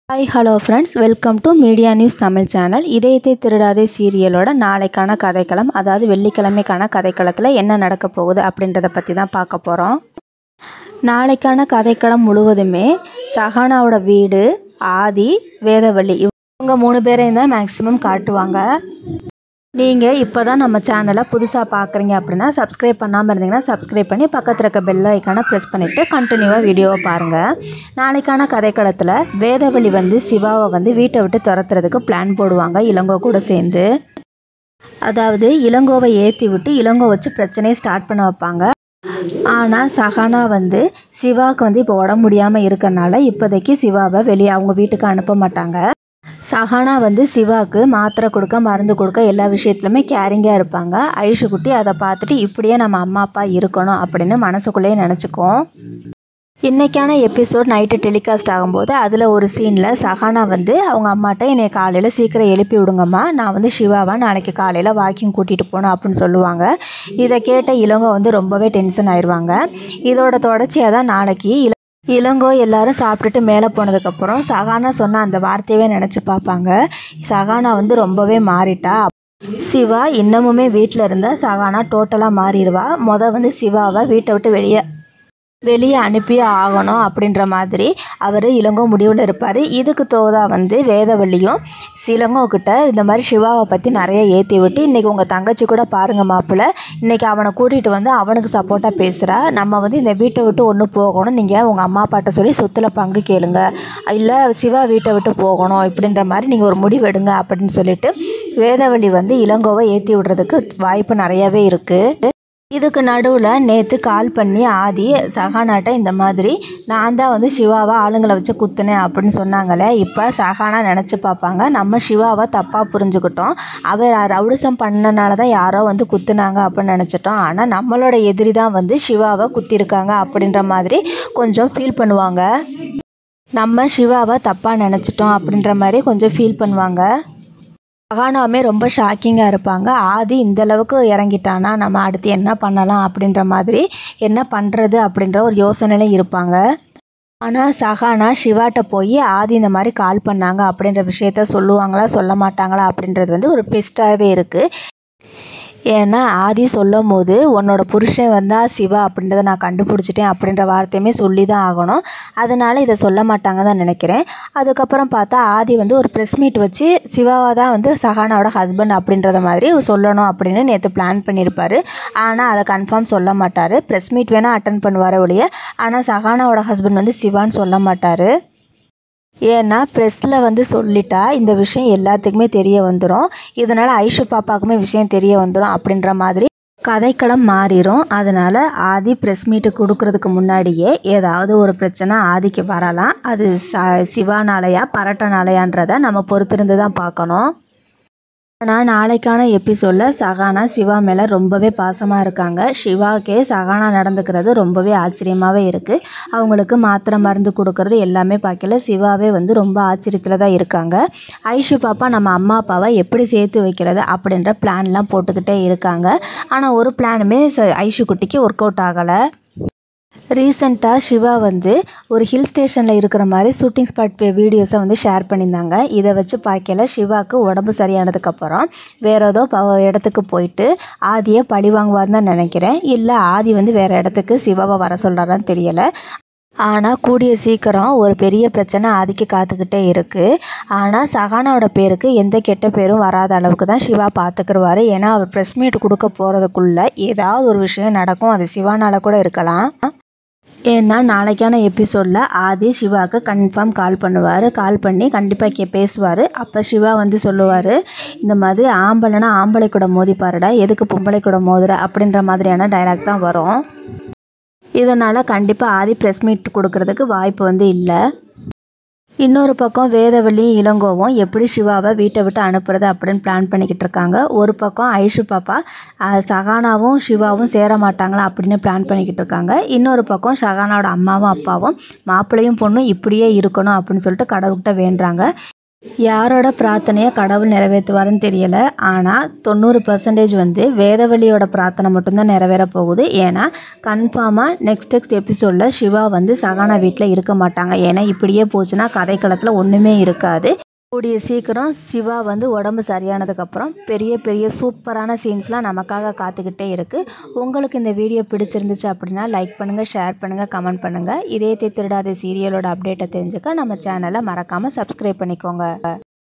hi hello friends welcome to media news Tamil channel Idhayathai Thirudathe சீரியலோட நாளைக்கான கதைக்களம் அதாவது வெள்ளிக்கிழமைக்கான கதைக்களத்தில் என்ன நடக்க போகுது அப்படின்றத பற்றி தான் பார்க்க போகிறோம் நாளைக்கான கதைக்களம் முழுவதுமே சஹானாவோட வீடு ஆதி வேதவள்ளி இவங்க மூணு பேரையும் தான் மேக்ஸிமம் காட்டுவாங்க நீங்கள் இப்போ தான் நம்ம சேனலை புதுசாக பார்க்குறீங்க அப்படின்னா சப்ஸ்கிரைப் பண்ணாமல் இருந்தீங்கன்னா சப்ஸ்கிரைப் பண்ணி பக்கத்தில் இருக்க பெல் ஐக்கானை ப்ரெஸ் பண்ணிவிட்டு கண்டினியூவாக வீடியோவை பாருங்கள் நாளைக்கான கதைக்களத்தில் வேதவழி வந்து சிவாவை வந்து வீட்டை விட்டு துரத்துறதுக்கு பிளான் போடுவாங்க இளங்கோ கூட சேர்ந்து அதாவது இளங்கோவை ஏற்றி விட்டு இளங்கோ வச்சு பிரச்சனையை ஸ்டார்ட் பண்ண வைப்பாங்க ஆனால் சஹானா வந்து சிவாவுக்கு வந்து இப்போ உடம்பு முடியாமல் இருக்கறனால இப்போதைக்கு சிவாவை வெளியே அவங்க வீட்டுக்கு அனுப்ப மாட்டாங்க சஹானா வந்து சிவாவுக்கு மாத்திரை கொடுக்க மருந்து கொடுக்க எல்லா விஷயத்துலையுமே கேரிங்காக இருப்பாங்க ஐஷு குட்டி அதை பார்த்துட்டு இப்படியே நம்ம அம்மா அப்பா இருக்கணும் அப்படின்னு மனசுக்குள்ளேயே நினச்சிக்கும் இன்றைக்கான எபிசோட் நைட்டு டெலிகாஸ்ட் ஆகும்போது அதில் ஒரு சீனில் சஹானா வந்து அவங்க அம்மாட்ட என்னை காலையில் சீக்கிரம் எழுப்பி விடுங்கம்மா நான் வந்து சிவாவை நாளைக்கு காலையில் வாக்கிங் கூட்டிகிட்டு போகணும் அப்படின்னு சொல்லுவாங்க இதை கேட்ட இளங்கோ வந்து ரொம்பவே டென்ஷன் ஆயிடுவாங்க இதோட தொடர்ச்சியாக தான் நாளைக்கு இள இளங்கோ எல்லாரும் சாப்பிட்டுட்டு மேலே போனதுக்கப்புறம் சகானா சொன்ன அந்த வார்த்தையவே நினச்சி பார்ப்பாங்க சகானா வந்து ரொம்பவே மாறிட்டா சிவா இன்னமுமே வீட்டில் இருந்த சகானா டோட்டலாக மாறிடுவா மொதல் வந்து சிவாவை வீட்டை விட்டு வெளியே வெளியே அனுப்பியே ஆகணும் அப்படின்ற மாதிரி அவர் இளங்கோ முடிவில் இருப்பார் இதுக்கு தோதா வந்து வேதவள்ளியும் இளங்கோ கிட்ட இந்த மாதிரி சிவாவை பற்றி நிறைய ஏற்றி விட்டு இன்றைக்கி உங்கள் தங்கச்சி கூட பாருங்க மாப்பிள்ளை இன்றைக்கி அவனை கூட்டிகிட்டு வந்து அவனுக்கு சப்போர்ட்டாக பேசுகிறா நம்ம வந்து இந்த வீட்டை விட்டு ஒன்று போகணும் நீங்கள் உங்கள் அம்மா அப்பாட்ட சொல்லி சொத்தில் பங்கு கேளுங்க இல்லை சிவா வீட்டை விட்டு போகணும் இப்படின்ற மாதிரி நீங்கள் ஒரு முடிவு எடுங்க அப்படின்னு சொல்லிட்டு வேதவள்ளி வந்து இளங்கோவை ஏற்றி விடுறதுக்கு வாய்ப்பு நிறையவே இருக்குது இதுக்கு நடுவில் நேற்று கால் பண்ணி ஆதி சஹானாட்ட இந்த மாதிரி நான் தான் வந்து சிவாவை ஆளுங்களை வச்சு குத்துனேன் அப்படின்னு சொன்னாங்களே இப்போ சஹானா நினச்சி பார்ப்பாங்க நம்ம சிவாவை தப்பாக புரிஞ்சுக்கிட்டோம் அவர் ரவுடிசம் பண்ணனால தான் யாரோ வந்து குத்துனாங்க அப்படின்னு நினச்சிட்டோம் ஆனால் நம்மளோட எதிரி தான் வந்து சிவாவை குத்திருக்காங்க அப்படின்ற மாதிரி கொஞ்சம் ஃபீல் பண்ணுவாங்க நம்ம சிவாவை தப்பாக நினச்சிட்டோம் அப்படின்ற மாதிரி கொஞ்சம் ஃபீல் பண்ணுவாங்க சகானாவுமே ரொம்ப ஷாக்கிங்காக இருப்பாங்க ஆதி இந்த அளவுக்கு இறங்கிட்டானா நம்ம அடுத்து என்ன பண்ணலாம் அப்படின்ற மாதிரி என்ன பண்ணுறது அப்படின்ற ஒரு யோசனையில இருப்பாங்க ஆனால் சஹானா சிவாட்ட போய் ஆதி இந்த மாதிரி கால் பண்ணாங்க அப்படின்ற விஷயத்த சொல்லுவாங்களா சொல்ல மாட்டாங்களா அப்படின்றது வந்து ஒரு பெஸ்ட்டாகவே இருக்குது ஏன்னா ஆதி சொல்லும் போது உன்னோட புருஷன் வந்தால் சிவா அப்படின்றத நான் கண்டுபிடிச்சிட்டேன் அப்படின்ற வார்த்தையுமே சொல்லி தான் ஆகணும் அதனால இதை சொல்ல மாட்டாங்க தான் நினைக்கிறேன் அதுக்கப்புறம் பார்த்தா ஆதி வந்து ஒரு ப்ரெஸ் மீட் வச்சு சிவாவை தான் வந்து சஹானாவோட ஹஸ்பண்ட் அப்படின்றத மாதிரி சொல்லணும் அப்படின்னு நேற்று பிளான் பண்ணியிருப்பாரு ஆனால் அதை கன்ஃபார்ம் சொல்ல மாட்டார் ப்ரெஸ் மீட் வேணால் அட்டன் பண்ணுவார் ஒழிய ஆனால் சஹானாவோட ஹஸ்பண்ட் வந்து சிவான்னு சொல்ல மாட்டார் ஏன்னா ப்ரெஸ்ஸில் வந்து சொல்லிட்டா இந்த விஷயம் எல்லாத்துக்குமே தெரிய வந்துடும் இதனால் ஐஷு பாப்பாவுக்குமே விஷயம் தெரிய வந்துடும் அப்படின்ற மாதிரி கதைக்களம் மாறிடும் அதனால் ஆதி ப்ரெஸ் மீட்டு கொடுக்கறதுக்கு முன்னாடியே ஏதாவது ஒரு பிரச்சனை ஆதிக்கு வரலாம் அது ச சிவானாலையா பரட்டனாலையான்றதை நம்ம பொறுத்திருந்து தான் பார்க்கணும் ஆனால் நாளைக்கான எபிசோடில் சகானா சிவா மேலே ரொம்பவே பாசமாக இருக்காங்க சிவாக்கே சகானா நடந்துக்கிறது ரொம்பவே ஆச்சரியமாகவே இருக்குது அவங்களுக்கு மாத்திரை மருந்து கொடுக்கறது எல்லாமே பார்க்கல சிவாவே வந்து ரொம்ப ஆச்சரியத்தில் தான் இருக்காங்க ஐஷு பாப்பா நம்ம அம்மா அப்பாவை எப்படி சேர்த்து வைக்கிறது அப்படின்ற பிளான்லாம் போட்டுக்கிட்டே இருக்காங்க ஆனால் ஒரு பிளானுமே ஐஷு குட்டிக்கு ஒர்க் அவுட் ஆகலை ரீசண்டாக சிவா வந்து ஒரு ஹில் ஸ்டேஷனில் இருக்கிற மாதிரி ஷூட்டிங் ஸ்பாட் வீடியோஸை வந்து ஷேர் பண்ணியிருந்தாங்க இதை வச்சு பார்க்கல சிவாவுக்கு உடம்பு சரியானதுக்கப்புறம் வேறு ஏதோ ப இடத்துக்கு போயிட்டு ஆதியை பழி வாங்குவார்னு தான் நினைக்கிறேன் இல்லை ஆதி வந்து வேறு இடத்துக்கு சிவாவை வர சொல்கிறாரான்னு தெரியலை ஆனால் கூடிய சீக்கிரம் ஒரு பெரிய பிரச்சனை ஆதிக்கு காத்துக்கிட்டே இருக்குது ஆனால் சகானாவோட பேருக்கு எந்த கெட்ட பேரும் வராத அளவுக்கு தான் சிவா பார்த்துக்கிடுவார் ஏன்னா அவர் ப்ரெஸ் மீட் கொடுக்க போகிறதுக்குள்ளே ஏதாவது ஒரு விஷயம் நடக்கும் அது சிவானால் கூட இருக்கலாம் ஏன்னா நாளைக்கான எபிசோடில் ஆதி சிவாவுக்கு கன்ஃபார்ம் கால் பண்ணுவார் கால் பண்ணி கண்டிப்பாக கே பேசுவார் அப்போ சிவா வந்து சொல்லுவார் இந்த மாதிரி ஆம்பளைனா ஆம்பளை கூட மோதிப்பாருடா எதுக்கு பொம்பளை கூட மோதுற அப்படின்ற மாதிரியான டைலாக் தான் வரும் இதனால் கண்டிப்பாக ஆதி ப்ரெஸ் மீட் கொடுக்கறதுக்கு வாய்ப்பு வந்து இல்லை இன்னொரு பக்கம் வேதவள்ளி இளங்கோவும் எப்படி சிவாவை வீட்டை விட்டு அனுப்புறது அப்படின்னு பிளான் பண்ணிக்கிட்டு இருக்காங்க ஒரு பக்கம் ஐஷு பாப்பா சகானாவும் சிவாவும் சேர மாட்டாங்களா அப்படின்னு பிளான் பண்ணிக்கிட்டு இருக்காங்க இன்னொரு பக்கம் சகானாவோட அம்மாவும் அப்பாவும் மாப்பிள்ளையும் பொண்ணும் இப்படியே இருக்கணும் அப்படின்னு சொல்லிட்டு கடவுள்கிட்ட வேண்டுறாங்க யாரோட பிரார்த்தனையை கடவுள் நிறைவேற்றுவாருன்னு தெரியல ஆனால் தொண்ணூறு பர்சன்டேஜ் வந்து வேதவழியோட பிரார்த்தனை மட்டும்தான் நிறைவேற போகுது ஏன்னா கன்ஃபார்மாக நெக்ஸ்ட் நெக்ஸ்ட் எபிசோடில் சிவா வந்து சகானா வீட்டில் இருக்க மாட்டாங்க ஏன்னா இப்படியே போச்சுன்னா கதைக்களத்தில் ஒன்றுமே இருக்காது கூடிய சீக்கிரம் சிவா வந்து உடம்பு சரியானதுக்கப்புறம் பெரிய பெரிய சூப்பரான சீன்ஸ்லாம் நமக்காக காத்துக்கிட்டே இருக்குது உங்களுக்கு இந்த வீடியோ பிடிச்சிருந்துச்சு அப்படின்னா லைக் பண்ணுங்கள் ஷேர் பண்ணுங்கள் கமெண்ட் பண்ணுங்கள் இதயத்தை திருடாத சீரியலோட அப்டேட்டை தெரிஞ்சுக்க நம்ம சேனலை மறக்காமல் சப்ஸ்கிரைப் பண்ணிக்கோங்க